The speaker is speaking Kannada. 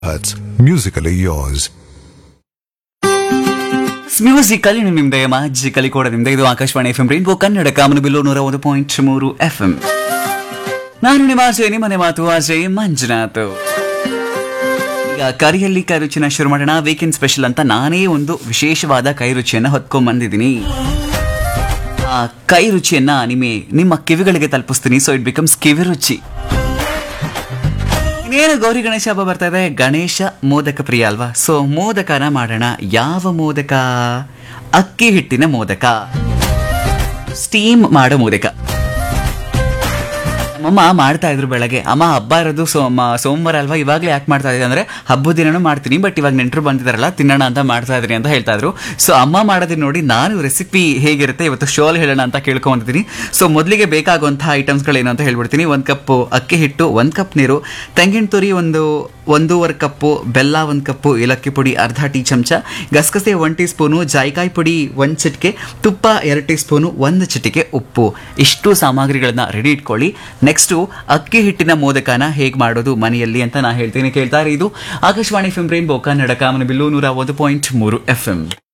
Hertz, musically yours. ಮ್ಯೂಸಿಕಲಿ ನಿಮ್ಮಿಂದ ಮ್ಯಾಜಿಕಲಿ ಕೂಡ ನಿಮ್ದೆ ಇದು Akashvani F M rainbow Kannada ಕಾಮನಬಿಲ್ಲು ನೂರ ಒಂದು ಪಾಯಿಂಟ್ ಮೂರು ಎಫ್ ಎಂ ನಾನು ನಿಮ್ಮ ಆಶಯ ನಿಮ್ಮನೆ ಮಾತು ಆಶಯ ಮಂಜುನಾಥ್ ಈಗ ಕರಿಯಲ್ಲಿ ಕೈ ರುಚಿನ ಶುರು ಮಾಡೋಣ ವೀಕೆಂಡ್ ಸ್ಪೆಷಲ್ ಅಂತ ನಾನೇ ಒಂದು ವಿಶೇಷವಾದ ಕೈ ರುಚಿಯನ್ನ ಹೊತ್ಕೊಂಡ್ ಬಂದಿದ್ದೀನಿ ಆ ಕೈ ರುಚಿಯನ್ನ ನಿಮಗೆ ನಿಮ್ಮ ಕಿವಿಗಳಿಗೆ ತಲುಪಿಸ್ತೀನಿ ಸೊ ಇಟ್ ಬಿಕಮ್ಸ್ ಕಿವಿ ರುಚಿ ಇನ್ನೇನು ಗೌರಿ ಗಣೇಶ ಹಬ್ಬ ಬರ್ತಾ ಇದೆ ಗಣೇಶ ಮೋದಕ ಪ್ರಿಯ ಅಲ್ವಾ ಸೊ ಮೋದಕನ ಮಾಡೋಣ ಯಾವ ಮೋದಕ ಅಕ್ಕಿ ಹಿಟ್ಟಿನ ಮೋದಕ ಸ್ಟೀಮ್ ಮಾಡೋ ಮೋದಕ ನಮ್ಮಮ್ಮ ಮಾಡ್ತಾ ಇದ್ರು ಬೆಳಗ್ಗೆ ಅಮ್ಮ ಹಬ್ಬ ಇರೋದು ಸೋಮ ಸೋಮವಾರ ಅಲ್ವಾ ಇವಾಗಲೇ ಯಾಕೆ ಮಾಡ್ತಾ ಇದ್ದೀನಿ ಅಂದ್ರೆ ಹಬ್ಬದ ದಿನನೂ ಮಾಡ್ತೀನಿ ಬಟ್ ಇವಾಗ ನೆಂಟರು ಬಂದಿದ್ದಾರಲ್ಲ ತಿನ್ನೋಣ ಅಂತ ಮಾಡ್ತಾ ಇದ್ರಿ ಅಂತ ಹೇಳ್ತಾ ಇದ್ರು ಸೊ ಅಮ್ಮ ಮಾಡೋದನ್ನ ನೋಡಿ ನಾನು ರೆಸಿಪಿ ಹೇಗಿರುತ್ತೆ ಇವತ್ತು ಶೋಲ್ ಹೇಳೋಣ ಅಂತ ಕೇಳ್ಕೊಂಡಿದ್ದೀನಿ ಸೊ ಮೊದಲಿಗೆ ಬೇಕಾಗುವಂತಹ ಐಟಮ್ಸ್ಗಳೇನು ಅಂತ ಹೇಳ್ಬಿಡ್ತೀನಿ ಒಂದು ಕಪ್ಪು ಅಕ್ಕಿ ಹಿಟ್ಟು ಒಂದು ಕಪ್ ನೀರು ತೆಂಗಿನ ತುರಿ ಒಂದು ಒಂದೂವರೆ ಕಪ್ಪು ಬೆಲ್ಲ ಒಂದು ಕಪ್ಪು ಏಲಕ್ಕಿ ಪುಡಿ ಅರ್ಧ ಟೀ ಚಮಚ ಗಸಗಸೆ ಒನ್ ಟೀ ಸ್ಪೂನು ಜಾಯಿಕಾಯಿ ಪುಡಿ ಒಂದು ಚಿಟಿಕೆ ತುಪ್ಪ ಎರಡು ಟೀ ಸ್ಪೂನು ಒಂದು ಚಿಟಿಕೆ ಉಪ್ಪು ಇಷ್ಟು ಸಾಮಗ್ರಿಗಳನ್ನ ರೆಡಿ ಇಟ್ಕೊಳ್ಳಿ ನೆಕ್ಸ್ಟು ಅಕ್ಕಿ ಹಿಟ್ಟಿನ ಮೋದಕನ ಹೇಗೆ ಮಾಡೋದು ಮನೆಯಲ್ಲಿ ಅಂತ ನಾ ಹೇಳ್ತೀನಿ ಕೇಳ್ತಾರೆ ಇದು Akashvani F M rainbow Kannada ಕಾಮನಬಿಲ್ಲು ನೂರ ಒಂದು ಪಾಯಿಂಟ್ ಮೂರು ಎಫ್ ಎಂ